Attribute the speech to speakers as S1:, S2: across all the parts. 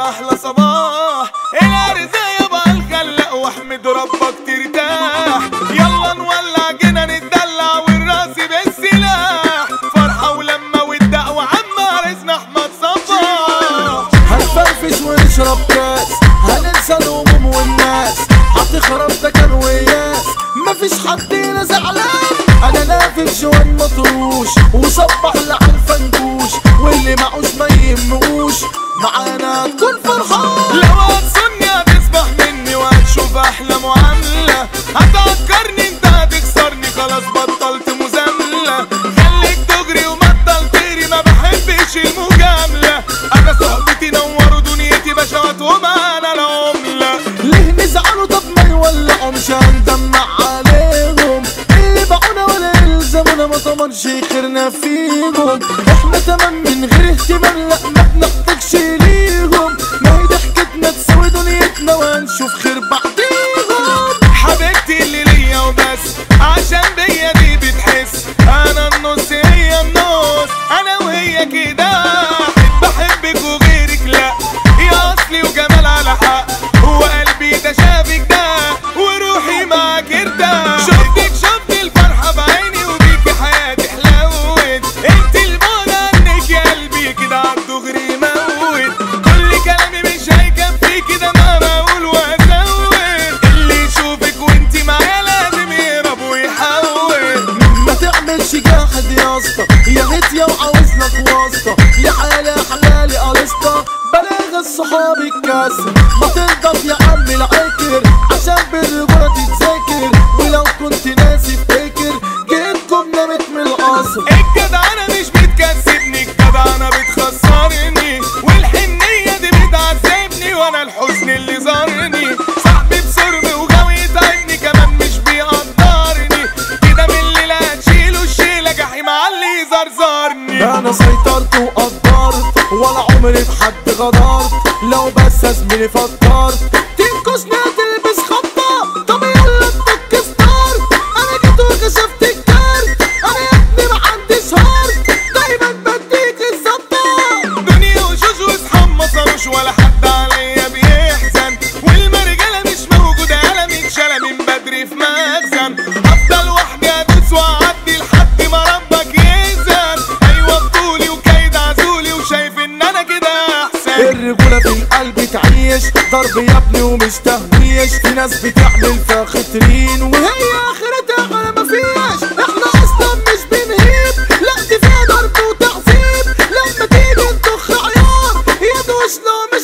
S1: احلى صباح الارزاق يابا الخلق واحمد ربك ترتاح يلا نولع جينا نتدلع والراس بالسلاح فرحة ولما والدعوة عم عرسنا احمد صباح
S2: هنفرفش ونشرب كاس هننسى الهموم والناس هتخرب ده كان وياس مفيش حد هنا زعلان انا لافف جوان مطروش وصبح لعالفنجوش واللي معوش ما يهموش معانا تكون فرحان
S1: لو هتصني هتسبح مني وهتشوف احلى معاملة هتعكرني انت هتكسرني خلاص بطلت مزاملة خليك تجري وما تطيري ما بحبش المجاملة انا صحبتي نوروا دنيتي بشوات ومعانا العملة
S2: ليه نزعلوا طب ما يولعوا مش هندمع عليهم اللي باعونا ولا يلزمونا ما ضمنش خيرنا فيهم احنا تمام من غير اهتمام لا ما بنحتاجش ليهم ما هي ضحكتنا تساوي دنيتنا وهنشوف خير بعديهم
S1: حبيبتي اللي ليا وبس عشان بيا دي بتحس انا النص هي النص انا وهي كده بحبك وغيرك لا يا اصلي وجمال على حق هو قلبي ده شافك ده وروحي معاك ارتاح شفتك شفت الفرحة بعيني وبيكي حياتي حلوت انت المعنى عنك يا قلبي كده عالدغري موت كل كلامي مش هيكفي كده ما بقول وازود اللي يشوفك وانت معايا لازم يهرب ويحول
S2: ما تعملش جاحد يا اسطى يا هتيا وعاوز لك واسطة يا حالي حلالي قرصة بلاغ الصحاب الكاسر ما تنضف يا عم العكر عشان بالرجولة تتذاكر ولو كنت ناسي افتكر جيتكم نمت من القصر
S1: الجدعنة مش بتكسبني الجدعنة بتخسرني والحنية دي بتعذبني وانا الحزن اللي زارني صاحبي بصرب وغاوي يتعبني كمان مش بيقدرني كده من الليلة هتشيله الشيلة جحيم على اللي زرزرني
S2: انا سيطرت وقدرت ولا عمري بحد غدرت لو بس يا زميلي فكرت تنكشني هتلبس خطة طب يلا تفك ستار انا جيت وكشفت الكارت انا يا ابني ما عنديش هارت دايما بديك الظبطة
S1: دنيا وشوش واصحاب ما صاروش ولا حد عليا بيحزن والمرجلة مش موجودة قلمي اتشال من بدري في مخزن افضل وحدي ادوس واعدي لحد ما ربك يأذن ايوه بطولي وكيد عزولي وشايف ان انا كده احسن
S2: الرجولة في القلب تعيش ضرب يا ابني ومش تهويش في ناس بتعمل فيها خطرين وهي اخرتها على ما فيش احنا اصلا مش بنهيب لا دي فيها ضرب وتعذيب لما تيجي تضخ عيار يد وشنا مش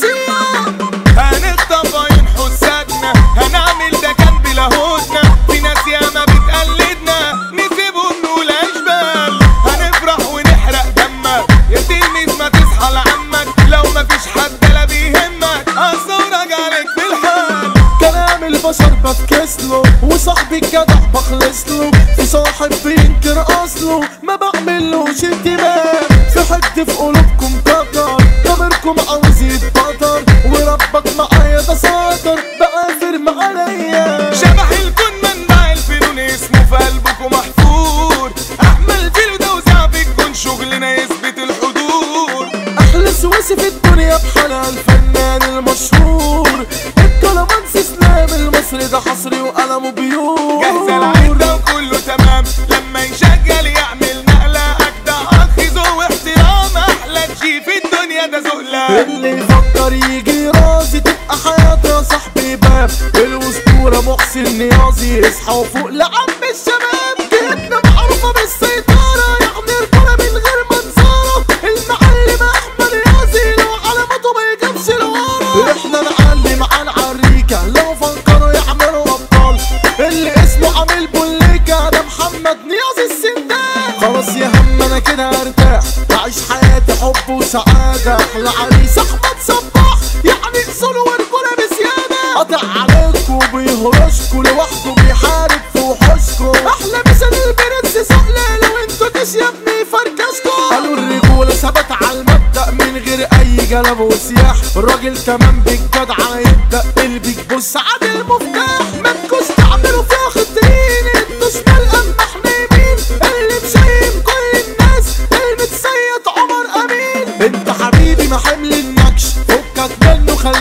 S2: هيسيب
S1: هنخطف عين حسادنا هنعمل ده كان بلاهوتنا في ناس ياما بتقلدنا نسيبهم نقول اشبال هنفرح ونحرق دمك يا تلميذ ما تصحى لعمك لو مفيش حد لا بيهمك اصورك عليك في الحال
S2: كلام البشر بفكسله وصاحبي الجدع بخلصله في صاحب بينكر اصله ما بعملوش اهتمام في حد في قلوبكم كتر ضميركم عاوز يتبطر وربك معايا ده ساطر بقافر عليا
S1: شبح الكون منبع الفنون اسمه في قلبكم محفور احمل فيلو ده وزع في الكون شغلنا يثبت الحضور
S2: احلى سواسي في الدنيا بحالها الفنان المشهور الكلامانس اسلام المصري ده حصري وقلمه بيور
S1: جاهزة العدة وكله تمام لما يشغل يعمل نقلة أجدع أخ ذو احترام أحلى جي في الدنيا ده ذقلة
S2: اللي يفكر يجي رازي تبقى حياته يا صاحبي باب الاسطوره محسن نيازي اصحى وفوق لعم الشباب جهتنا معروفه بالسيطره يعني رجوله من غير منظره المعلم احمد نيازي لو علامته ما يجيبش لورا احنا نعلم على العريكه لو فكروا يعملوا ابطال اللي اسمه عامل بوليكا ده محمد نيازي السندان خلاص يا هم انا كده ارتاح اعيش حياتي حب وسعاده احلى عريس احمد صباح يعني اصول ورجوله بزياده قطع عليكم بيهرشكوا لوحده بيحارب في وحوشكوا احلى مثال البرنس سهله لو انتوا جيش يا ابني فركشكوا قالوا الرجوله ثبت على المبدا من غير اي جلب وسياح الراجل كمان بالجدع يبدا قلبك بص عاد المفتاح ما تكونش تعملوا فيها خطين انتوا شمال اما احنا يمين اللي مشايم كل الناس المتسيد عمر امين انت حبيبي ما حمل النكش فكك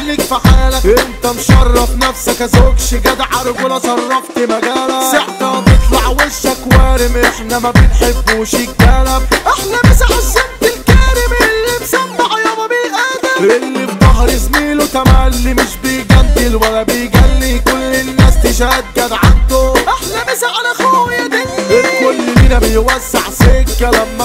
S2: خليك في حالك انت مشرف نفسك يا زوجش جدع رجولة شرفت مجالك ساعتها تطلع وشك وارم احنا ما بنحبوش الجلب احنا مسح السمت الكارم اللي مسمع يابا بالادب اللي في ظهر زميله تملي مش بيجندل ولا بيجلي كل الناس تشهد جدعنته احنا مسح على اخويا دني الكل لينا بيوسع سكه لما